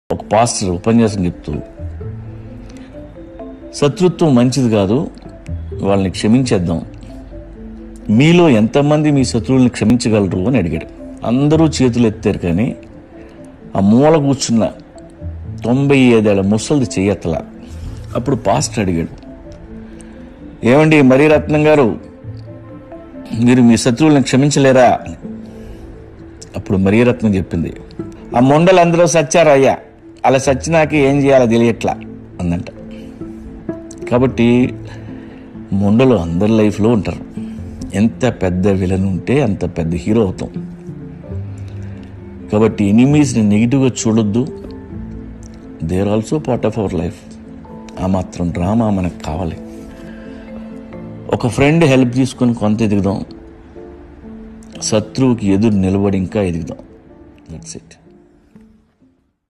ఒక పాస్టర్ ఉపన్యాసం చెప్తూ శత్రుత్వం మంచిది కాదు వాళ్ళని క్షమించేద్దాం మీలో ఎంతమంది మీ శత్రువుల్ని క్షమించగలరు అని అడిగాడు అందరూ చేతులు ఎత్తారు కానీ ఆ మూల కూర్చున్న తొంభై ఐదేళ్ల ముసలిది చెయ్యత్తల అప్పుడు పాస్టర్ అడిగాడు ఏమండి మరీరత్నం గారు మీరు మీ శత్రువుల్ని క్షమించలేరా అని. అప్పుడు మరీరత్నం చెప్పింది ఆ మొండలు అందరూ సచ్చారు అయ్యా అలా సచ్చినాక ఏం చేయాలో తెలియట్లా అందంట కాబట్టి మొండలు అందరి లైఫ్లో ఉంటారు ఎంత పెద్ద విలన్ ఉంటే అంత పెద్ద హీరో అవుతాం కాబట్టి ఎనిమీస్ని నెగిటివ్గా చూడొద్దు they are also part of our life ఆ మాత్రం డ్రామా మనకు కావాలి ఒక ఫ్రెండ్ హెల్ప్ తీసుకొని కొంత ఎదుగుదాం శత్రువుకి ఎదురు నిలబడి ఇంకా ఎదుగుదాం దట్స్ ఇట్